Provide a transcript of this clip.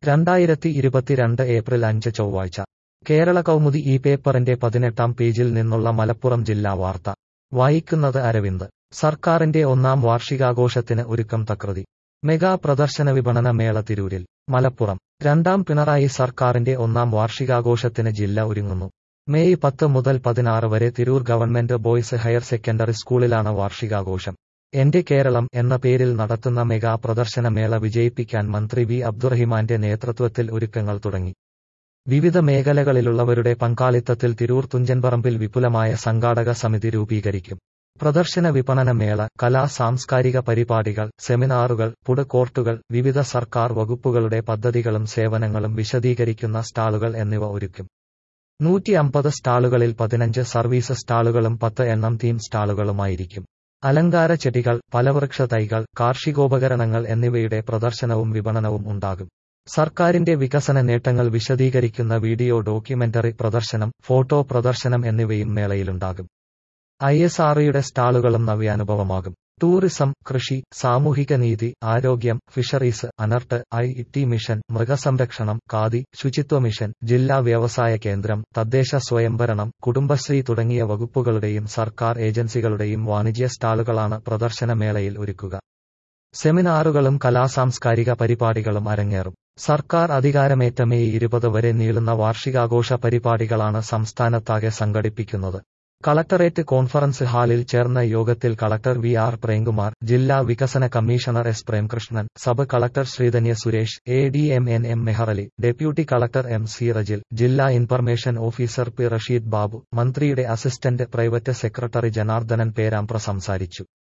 രണ്ടായിരത്തി ഇരുപത്തിരണ്ട് ഏപ്രിൽ അഞ്ച് ചൊവ്വാഴ്ച കേരള കൗമുദി ഈ പേപ്പറിന്റെ പതിനെട്ടാം പേജിൽ നിന്നുള്ള മലപ്പുറം ജില്ലാ വാർത്ത വായിക്കുന്നത് അരവിന്ദ് സർക്കാരിന്റെ ഒന്നാം വാർഷികാഘോഷത്തിന് ഒരുക്കം തകൃതി മെഗാ പ്രദർശന വിപണന മേള തിരൂരിൽ മലപ്പുറം രണ്ടാം പിണറായി സർക്കാരിന്റെ ഒന്നാം വാർഷികാഘോഷത്തിന് ജില്ല ഒരുങ്ങുന്നു മെയ് പത്ത് മുതൽ പതിനാറ് വരെ Tirur government boys higher secondary സ്കൂളിലാണ് വാർഷികാഘോഷം എന്റെ കേരളം എന്ന പേരിൽ നടത്തുന്ന മെഗാ പ്രദർശന മേള വിജയിപ്പിക്കാൻ മന്ത്രി വി അബ്ദുറഹിമാന്റെ നേതൃത്വത്തിൽ ഒരുക്കങ്ങൾ തുടങ്ങി വിവിധ മേഖലകളിലുള്ളവരുടെ പങ്കാളിത്തത്തിൽ തിരൂർ തുഞ്ചൻപറമ്പിൽ വിപുലമായ സംഘാടക സമിതി രൂപീകരിക്കും പ്രദർശന വിപണന മേള കലാ സാംസ്കാരിക പരിപാടികൾ സെമിനാറുകൾ ഫുഡ് കോർട്ടുകൾ വിവിധ സർക്കാർ വകുപ്പുകളുടെ പദ്ധതികളും സേവനങ്ങളും വിശദീകരിക്കുന്ന സ്റ്റാളുകൾ എന്നിവ ഒരുക്കും നൂറ്റി അമ്പത് സ്റ്റാളുകളിൽ പതിനഞ്ച് സർവീസ് സ്റ്റാളുകളും പത്ത് എണ്ണം തീം സ്റ്റാളുകളുമായിരിക്കും അലങ്കാര ചെടികൾ ഫലവൃക്ഷ തൈകൾ കാർഷികോപകരണങ്ങൾ എന്നിവയുടെ പ്രദർശനവും വിപണനവും ഉണ്ടാകും സർക്കാരിന്റെ വികസന നേട്ടങ്ങൾ വിശദീകരിക്കുന്ന വീഡിയോ ഡോക്യുമെന്ററി പ്രദർശനം ഫോട്ടോ പ്രദർശനം എന്നിവയും മേളയിലുണ്ടാകും ഐ എസ് ആർഒയുടെ സ്റ്റാളുകളും നവ്യാനുഭവമാകും ടൂറിസം കൃഷി സാമൂഹിക നീതി ആരോഗ്യം fisheries ANERT I T mission മൃഗസംരക്ഷണം ഖാദി ശുചിത്വ മിഷൻ ജില്ലാ വ്യവസായ കേന്ദ്രം തദ്ദേശ സ്വയംഭരണം കുടുംബശ്രീ തുടങ്ങിയ വകുപ്പുകളുടെയും സർക്കാർ ഏജൻസികളുടെയും വാണിജ്യ സ്റ്റാളുകളാണ് പ്രദർശന മേളയിൽ ഒരുക്കുക സെമിനാറുകളും കലാസാംസ്കാരിക പരിപാടികളും അരങ്ങേറും സർക്കാർ അധികാരമേറ്റ മെയ് ഇരുപത് വരെ നീളുന്ന വാർഷികാഘോഷ പരിപാടികളാണ് സംസ്ഥാനത്താകെ സംഘടിപ്പിക്കുന്നത് കളക്ടറേറ്റ് കോൺഫറൻസ് ഹാളിൽ ചേർന്ന യോഗത്തിൽ കളക്ടർ വി ആർ പ്രേംകുമാർ ജില്ലാ വികസന commissioner S Premkrishnan sub collector Sreedhanya Suresh A D M N M Meherali deputy collector M C Rejil ജില്ലാ information officer P Rasheed Babu മന്ത്രിയുടെ assistant private secretary Janardhanan Perambra സംസാരിച്ചു